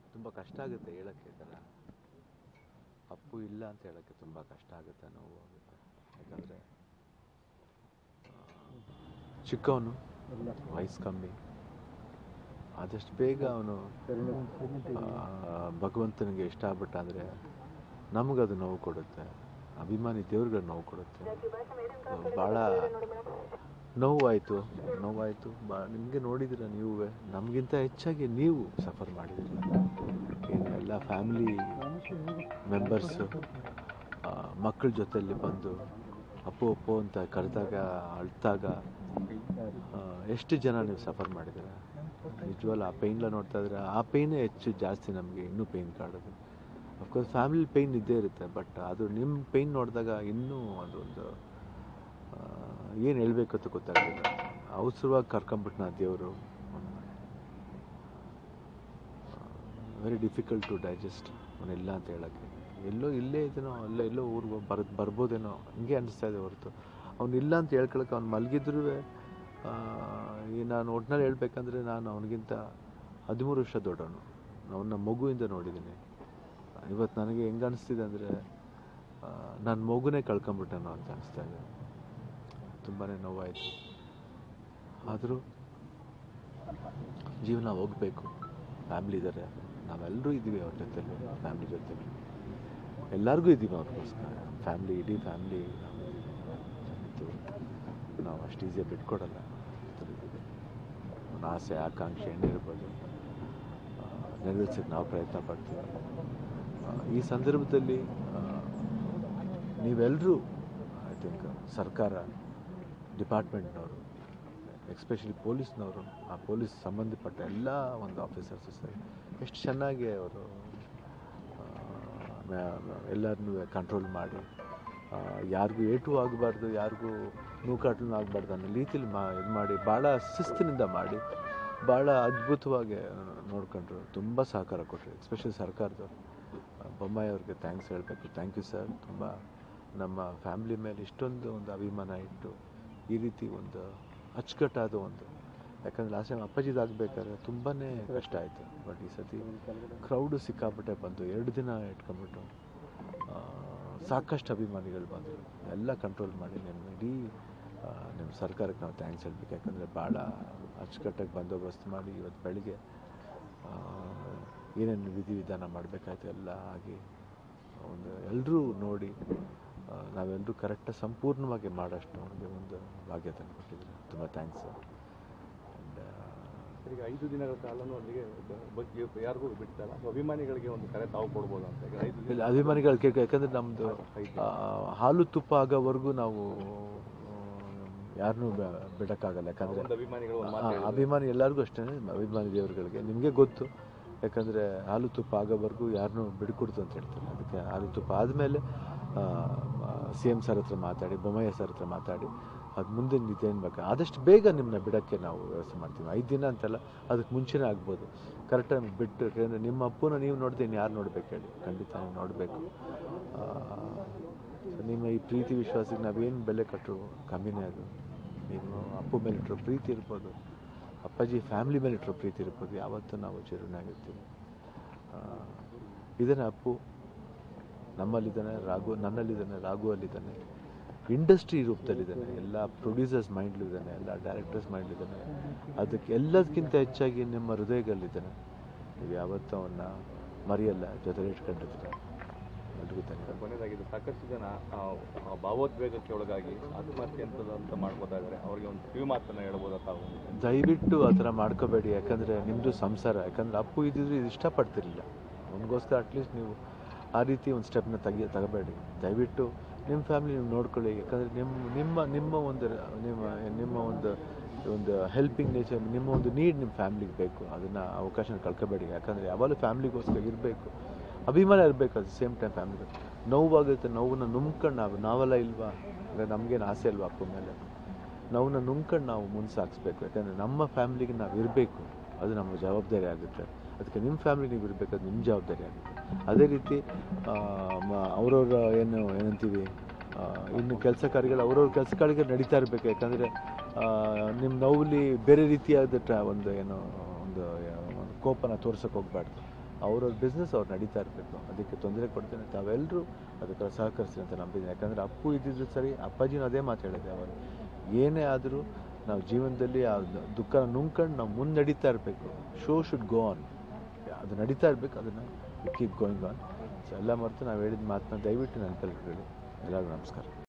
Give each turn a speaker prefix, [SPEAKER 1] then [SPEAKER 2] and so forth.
[SPEAKER 1] ತುಂಬ ಕಷ್ಟ ಆಗುತ್ತೆ ಹೇಳೋಕ್ಕೆ ಈ ಥರ ಅಪ್ಪು ಇಲ್ಲ ಅಂತ ಹೇಳೋಕ್ಕೆ ತುಂಬ ಕಷ್ಟ ಆಗುತ್ತೆ ನೋವು ಆಗುತ್ತೆ ಯಾಕಂದರೆ ಚಿಕ್ಕವನು ವಯಸ್ಸು ಕಮ್ಮಿ ಆದಷ್ಟು ಬೇಗ ಅವನು ಭಗವಂತನಿಗೆ ಇಷ್ಟ ಆಗ್ಬಿಟ್ಟ ಅಂದರೆ ನಮಗದು ನೋವು ಕೊಡುತ್ತೆ ಅಭಿಮಾನಿ ದೇವ್ರಿಗೆ ನೋವು ಕೊಡುತ್ತೆ ಭಾಳ ನೋವಾಯಿತು ನೋವಾಯಿತು ಬಾ ನಿಮಗೆ ನೋಡಿದಿರ ನೀವು ನಮಗಿಂತ ಹೆಚ್ಚಾಗಿ ನೀವು ಸಫರ್ ಮಾಡಿದಿರ ಏನು ಎಲ್ಲ ಫ್ಯಾಮಿಲಿ ಮೆಂಬರ್ಸು ಮಕ್ಕಳ ಜೊತೆಯಲ್ಲಿ ಬಂದು ಅಪ್ಪು ಅಪ್ಪು ಅಂತ ಕರೆದಾಗ ಅಳ್ತಾಗ ಆ, ಎಷ್ಟು ಜನ ನೀವು ಸಫರ್ ಮಾಡಿದ್ದೀರ ನಿಜವಲ್ಲ ಆ ಪೇಯ್ನೆಲ್ಲ ನೋಡ್ತಾ ಇದ್ರೆ ಆ ಪೇಯ್ನೇ ಹೆಚ್ಚು ಜಾಸ್ತಿ ನಮಗೆ ಇನ್ನೂ ಪೇಯ್ನ್ ಕಾಡೋದು ಅಫ್ಕೋರ್ಸ್ ಫ್ಯಾಮಿಲಿ ಪೇಯ್ನ್ ಇದ್ದೇ ಇರುತ್ತೆ ಬಟ್ ಅದು ನಿಮ್ಮ ಪೇಯ್ನ್ ನೋಡಿದಾಗ ಇನ್ನೂ ಅದೊಂದು ಏನು ಹೇಳ್ಬೇಕು ಅಂತ ಗೊತ್ತಾಗಲಿಲ್ಲ ಅವಸರವಾಗಿ ಕರ್ಕೊಂಬಿಟ್ನ ದೇವರು ವೆರಿ ಡಿಫಿಕಲ್ಟ್ ಟು ಡೈಜೆಸ್ಟ್ ಅವನಿಲ್ಲ ಅಂತ ಹೇಳೋಕ್ಕೆ ಎಲ್ಲೋ ಇಲ್ಲೇ ಇದನೋ ಅಲ್ಲ ಎಲ್ಲೋ ಊರಿಗೆ ಬರ್ ಬರ್ಬೋದೇನೋ ಹಿಂಗೆ ಅನಿಸ್ತಾ ಇದೆ ಹೊರತು ಅವನಿಲ್ಲ ಅಂತ ಹೇಳ್ಕೊಳಕ್ಕೆ ಅವ್ನು ಮಲಗಿದ್ರೂ ಈ ನಾನು ಒಟ್ನಲ್ಲಿ ಹೇಳ್ಬೇಕಂದ್ರೆ ನಾನು ಅವನಿಗಿಂತ ಹದಿಮೂರು ವರ್ಷ ದೊಡ್ಡವನು ಅವನ್ನ ಮಗುವಿಂದ ನೋಡಿದ್ದೀನಿ ಇವತ್ತು ನನಗೆ ಹೆಂಗೆ ಅನಿಸ್ತಿದೆ ಅಂದರೆ ನನ್ನ ಮಗುನೇ ಕಳ್ಕೊಂಬಿಟ್ಟನೋ ಅಂತ ಅನಿಸ್ತಾ ಇದೆ ತುಂಬಾ ನೋವಾಯಿತು ಆದರೂ ಜೀವನ ಹೋಗಬೇಕು ಫ್ಯಾಮ್ಲಿ ಇದ್ದಾರೆ ನಾವೆಲ್ಲರೂ ಇದ್ದೀವಿ ಅವ್ರ ಜೊತೆಲಿ ಫ್ಯಾಮ್ಲಿ ಜೊತೆಲಿ ಎಲ್ಲರಿಗೂ ಇದ್ದೀವಿ ಅವ್ರಿಗೋಸ್ಕರ ಫ್ಯಾಮ್ಲಿ ಇಡೀ ಫ್ಯಾಮ್ಲಿ ನಾವು ಅಷ್ಟು ಈಸಿಯಾಗಿ ಬಿಟ್ಕೊಡಲ್ಲ ಒಂದು ಆಸೆ ಆಕಾಂಕ್ಷೆ ಏನಿರ್ಬೋದು ನೆರವೇರ್ಸೋಕ್ಕೆ ನಾವು ಪ್ರಯತ್ನ ಪಡ್ತೀವಿ ಆ, ಈ ಸಂದರ್ಭದಲ್ಲಿ ಆ, ನೀವೆಲ್ಲರೂ ಐ ಥಿಂಕ್ ಸರ್ಕಾರ ಡಿಪಾರ್ಟ್ಮೆಂಟ್ನವರು ಎಕ್ಸ್ಪೆಷಲಿ ಪೊಲೀಸ್ನವರು ಆ ಪೊಲೀಸ್ ಸಂಬಂಧಪಟ್ಟ ಎಲ್ಲ ಒಂದು ಆಫೀಸರ್ಸು ಸರಿ ಎಷ್ಟು ಚೆನ್ನಾಗಿ ಅವರು ಎಲ್ಲರನ್ನೂ ಕಂಟ್ರೋಲ್ ಮಾಡಿ ಆ, ಯಾರಿಗೂ ಏಟು ಆಗಬಾರ್ದು ಯಾರಿಗೂ ನೂಕಾಟನೂ ಆಗಬಾರ್ದು ಅನ್ನೋ ರೀತಿಲಿ ಮಾ ಇದು ಮಾಡಿ ಭಾಳ ಶಿಸ್ತಿನಿಂದ ಮಾಡಿ ಭಾಳ ಅದ್ಭುತವಾಗಿ ನೋಡ್ಕೊಂಡ್ರು ತುಂಬ ಸಹಕಾರ ಕೊಟ್ಟರು ಎಸ್ಪೆಷಲಿ ಸರ್ಕಾರದವರು ಬೊಮ್ಮಾಯಿ ಅವ್ರಿಗೆ ಥ್ಯಾಂಕ್ಸ್ ಹೇಳಬೇಕು ಥ್ಯಾಂಕ್ ಯು ಸರ್ ತುಂಬ ನಮ್ಮ ಫ್ಯಾಮ್ಲಿ ಮೇಲೆ ಇಷ್ಟೊಂದು ಒಂದು ಅಭಿಮಾನ ಇಟ್ಟು ಈ ರೀತಿ ಒಂದು ಅಚ್ಚುಕಟ್ಟಾದ ಒಂದು ಯಾಕಂದ್ರೆ ಲಾಸ್ಟ್ ಟೈಮ್ ಅಪ್ಪಾಜಿದಾಗಬೇಕಾದ್ರೆ ತುಂಬಾ ಕಷ್ಟ ಆಯಿತು ಬಟ್ ಈ ಸತಿ ಕ್ರೌಡು ಸಿಕ್ಕಾಪಟ್ಟೆ ಬಂದು ಎರಡು ದಿನ ಇಟ್ಕೊಂಡ್ಬಿಟ್ಟು ಆ, ಸಾಕಷ್ಟು ಅಭಿಮಾನಿಗಳು ಬಂದರು ಎಲ್ಲ ಕಂಟ್ರೋಲ್ ಮಾಡಿ ನಿಮ್ಮ ಇಡೀ ಆ, ನಿಮ್ಮ ಸರ್ಕಾರಕ್ಕೆ ನಾವು ಥ್ಯಾಂಕ್ಸ್ ಹೇಳ್ಬೇಕು ಯಾಕಂದರೆ ಭಾಳ ಅಚ್ಚುಕಟ್ಟಾಗಿ ಬಂದೋಬಸ್ತ್ ಮಾಡಿ ಇವತ್ತು ಬೆಳಿಗ್ಗೆ ಆ, ಏನೇನು ವಿಧಿವಿಧಾನ ಮಾಡಬೇಕಾಯ್ತು ಎಲ್ಲ ಆಗಿ ಒಂದು ಎಲ್ಲರೂ ನೋಡಿ ಆ, ನಾವೆಲ್ಲರೂ ಕರೆಕ್ಟಾಗಿ ಸಂಪೂರ್ಣವಾಗಿ ಮಾಡೋಷ್ಟು ನಮಗೆ ಒಂದು ಭಾಗ್ಯ ತಂದು ಕೊಟ್ಟಿದ್ರು ತುಂಬ ಥ್ಯಾಂಕ್ಸ್ ಆ್ಯಂಡ್
[SPEAKER 2] ಈಗ ಐದು ದಿನಗಳ ಕಾಲನೂ ಅಲ್ಲಿಗೆ ಬ- ಬಗ್ಗೆ ಯಾರಿಗೂ ಬಿಡ್ತಲ್ಲ ಸೊ ಅಭಿಮಾನಿಗಳಿಗೆ ಒಂದು ಕರೆ ತಾವು ಕೊಡ್ಬೋದು ಅಂತ ಈಗ ಐದು ದಿನ
[SPEAKER 1] ಇಲ್ಲ ಅಭಿಮಾನಿಗಳು ಕೇಳ್ಕ ಯಾಕಂದ್ರೆ ನಮ್ಮದು ಹಾಲು ತುಪ್ಪ ಆಗೋವರೆಗೂ ನಾವು ಯಾರನ್ನೂ ಬಿಡೋಕ್ಕಾಗಲ್ಲ ಯಾಕಂದರೆ
[SPEAKER 2] ಒಂದು ಅಭಿಮಾನಿಗಳು ಒಂದು ಮಾತು
[SPEAKER 1] ಆ,
[SPEAKER 2] ಹೇಳಿದ್ರು.
[SPEAKER 1] ಅಭಿಮಾನಿ ಎಲ್ಲರಿಗೂ ಅಷ್ಟೇ ಅಭಿಮಾನಿ ದೇವರುಗಳಿಗೆ ನಿಮಗೆ ಗೊತ್ತು ಯಾಕಂದರೆ ಹಾಲು ತುಪ್ಪ ಆಗೋವರೆಗೂ ಯಾರನ್ನೂ ಬಿಡ್ಕೊಡ್ತು ಅಂತ ಹೇಳ್ತಾರೆ ಅದಕ್ಕೆ ಹಾಲು ತುಪ್ಪ ಆದಮೇಲೆ ಸಿ ಎಮ್ ಸರ್ ಹತ್ರ ಮಾತಾಡಿ ಬೊಮ್ಮಯ್ಯ ಸರ್ ಹತ್ರ ಮಾತಾಡಿ ಅದು ಮುಂದೆ ಇದೇನು ಬೇಕು ಆದಷ್ಟು ಬೇಗ ನಿಮ್ಮನ್ನ ಬಿಡೋಕ್ಕೆ ನಾವು ವ್ಯವಸ್ಥೆ ಮಾಡ್ತೀವಿ ಐದು ದಿನ ಅಂತಲ್ಲ ಅದಕ್ಕೆ ಮುಂಚೆನೇ ಆಗ್ಬೋದು ಕರೆಕ್ಟಾಗಿ ಬಿಟ್ಟು ಯಾಕಂದರೆ ನಿಮ್ಮ ಅಪ್ಪನ ನೀವು ನೋಡ್ದೆ ಇನ್ನು ಯಾರು ನೋಡ್ಬೇಕು ಹೇಳಿ ಖಂಡಿತ ನೀವು ನೋಡಬೇಕು ನಿಮ್ಮ ಈ ಪ್ರೀತಿ ವಿಶ್ವಾಸಕ್ಕೆ ನಾವೇನು ಬೆಲೆ ಕೊಟ್ಟರು ಕಮ್ಮಿನೇ ಅದು ನೀವು ಅಪ್ಪು ಮೇಲೆ ಇಟ್ಟಿರೋ ಪ್ರೀತಿ ಇರ್ಬೋದು ಅಪ್ಪಾಜಿ ಫ್ಯಾಮ್ಲಿ ಮೇಲೆ ಇಟ್ಟಿರೋ ಪ್ರೀತಿ ಇರ್ಬೋದು ಯಾವತ್ತೂ ನಾವು ಚಿರುನಾಗಿರ್ತೀವಿ ಇದ್ದಾನೆ ಅಪ್ಪು ನಮ್ಮಲ್ಲಿದ್ದಾನೆ ರಾಘು ನನ್ನಲ್ಲಿದ್ದಾನೆ ರಾಘು ಅಲ್ಲಿದ್ದಾನೆ ಇಂಡಸ್ಟ್ರಿ ರೂಪದಲ್ಲಿದ್ದಾನೆ ಎಲ್ಲ ಪ್ರೊಡ್ಯೂಸರ್ಸ್ ಮೈಂಡ್ಲಿದ್ದಾನೆ ಎಲ್ಲ ಡೈರೆಕ್ಟರ್ಸ್ ಮೈಂಡ್ಲಿದ್ದಾನೆ ಅದಕ್ಕೆ ಎಲ್ಲದಕ್ಕಿಂತ ಹೆಚ್ಚಾಗಿ ನಿಮ್ಮ ಹೃದಯದಲ್ಲಿದ್ದಾನೆ ನೀವು ಯಾವತ್ತೂ ಅವನ್ನ ಮರೆಯಲ್ಲ ಜೊತೆ ಇಟ್ಕೊಂಡಿರ್ತೀರ ಎಲ್ರಿಗೂ ಧನ್ಯವಾದ
[SPEAKER 2] ಕೊನೆಯದಾಗಿದೆ ಸಾಕಷ್ಟು ಜನ ಆ, ಆ ಭಾವೋದ್ವೇಗಕ್ಕೆ ಒಳಗಾಗಿ ಆತ್ಮಹತ್ಯೆ ಅಂತದ ಅಂತ ಮಾಡ್ಕೋತಾ ಇದ್ದಾರೆ ಅವರಿಗೆ ಒಂದು ಕಿವಿ ಮಾತನ್ನ ಹೇಳ್ಬೋದಾ ತಾವು
[SPEAKER 1] ದಯವಿಟ್ಟು ಆ ಥರ ಮಾಡ್ಕೋಬೇಡಿ ಯಾಕಂದರೆ ನಿಮ್ಮದು ಸಂಸಾರ ಯಾಕಂದರೆ ಅಪ್ಪು ಇದ್ದಿದ್ರೆ ಇದು ಇಷ್ಟಪಡ್ತಿರಲಿಲ್ಲ ಅವನಿಗೋಸ್ಕರ ಅಟ್ಲೀಸ್ಟ್ ನೀವು ಆ ರೀತಿ ಒಂದು ಸ್ಟೆಪ್ನ ತೆಗಿ ತಗೋಬೇಡಿ ದಯವಿಟ್ಟು ನಿಮ್ಮ ಫ್ಯಾಮಿಲಿ ನೀವು ನೋಡ್ಕೊಳ್ಳಿ ಯಾಕಂದರೆ ನಿಮ್ಮ ನಿಮ್ಮ ನಿಮ್ಮ ಒಂದು ನಿಮ್ಮ ನಿಮ್ಮ ಒಂದು ಒಂದು ಹೆಲ್ಪಿಂಗ್ ನೇಚರ್ ನಿಮ್ಮ ಒಂದು ನೀಡ್ ನಿಮ್ಮ ಫ್ಯಾಮ್ಲಿಗೆ ಬೇಕು ಅದನ್ನು ಅವಕಾಶನ ಕಳ್ಕೊಬೇಡಿ ಯಾಕಂದರೆ ಯಾವಾಗಲೂ ಫ್ಯಾಮ್ಲಿಗೋಸ್ಕರ ಇರಬೇಕು ಅಭಿಮಾನ ಇರಬೇಕು ಅಟ್ ಸೇಮ್ ಟೈಮ್ ಫ್ಯಾಮಿಲಿ ನೋವಾಗುತ್ತೆ ನೋವನ್ನ ನುಮ್ಕೊಂಡು ನಾವು ನಾವೆಲ್ಲ ಇಲ್ವಾ ಅಂದರೆ ನಮಗೇನು ಆಸೆ ಅಲ್ವಾ ಅಪ್ಪ ಮೇಲೆ ನೋವನ್ನ ನುಂಗ್ಕೊಂಡು ನಾವು ಮುಂದೆ ಸಾಗಿಸ್ಬೇಕು ಯಾಕಂದರೆ ನಮ್ಮ ಫ್ಯಾಮ್ಲಿಗೆ ನಾವು ಇರಬೇಕು ಅದು ನಮ್ಮ ಜವಾಬ್ದಾರಿ ಆಗುತ್ತೆ ಅದಕ್ಕೆ ನಿಮ್ಮ ಫ್ಯಾಮ್ಲಿ ನೀವು ಇರಬೇಕು ಅದು ನಿಮ್ಮ ಜವಾಬ್ದಾರಿ ಆಗುತ್ತೆ ಅದೇ ರೀತಿ ಅವ್ರವ್ರ ಏನು ಏನಂತೀವಿ ಆ, ಇನ್ನು ಕೆಲಸ ಕಾರ್ಯಗಳು ಅವ್ರವ್ರ ಕೆಲಸ ಕಾರ್ಯಗಳು ನಡೀತಾ ಇರಬೇಕು ಯಾಕಂದರೆ ನಿಮ್ಮ ನೋವಲ್ಲಿ ಬೇರೆ ರೀತಿಯಾದ ಟ್ರಾ ಒಂದು ಏನು ಒಂದು ಒಂದು ಕೋಪನ ತೋರ್ಸೋಕೆ ಹೋಗ್ಬಾರ್ದು ಅವ್ರವ್ರ ಬಿಸ್ನೆಸ್ ಅವ್ರು ನಡೀತಾ ಇರಬೇಕು ಅದಕ್ಕೆ ತೊಂದರೆ ಕೊಡ್ತೇನೆ ತಾವೆಲ್ಲರೂ ಅದಕ್ಕೆ ಸಹಕರಿಸಿ ಅಂತ ನಂಬಿದ್ದೀನಿ ಯಾಕಂದರೆ ಅಪ್ಪು ಇದ್ದಿದ್ದು ಸರಿ ಅಪ್ಪಾಜಿನೂ ಅದೇ ಮಾತು ಹೇಳಿದೆ ಅವರು ಏನೇ ಆದರೂ ನಾವು ಜೀವನದಲ್ಲಿ ಆ ದುಃಖ ನುಂಗ್ಕೊಂಡು ನಾವು ಮುಂದೆ ನಡೀತಾ ಇರಬೇಕು ಶೋ ಶುಡ್ ಗೋ ಆನ್ ಅದು ನಡೀತಾ ಇರಬೇಕು ಅದನ್ನು ಕೀಪ್ ಗೋಯಿಂಗ್ ಆನ್ ಸೊ ಎಲ್ಲ ಮರೆತು ನಾವು ಹೇಳಿದ ಮಾತನ್ನ ದಯವಿಟ್ಟು ನೆನಪಲ್ಲಿ ಇಟ್ಕೊಳ್ಳಿ ಎಲ್ಲರಿಗೂ ನಮಸ್ಕಾರ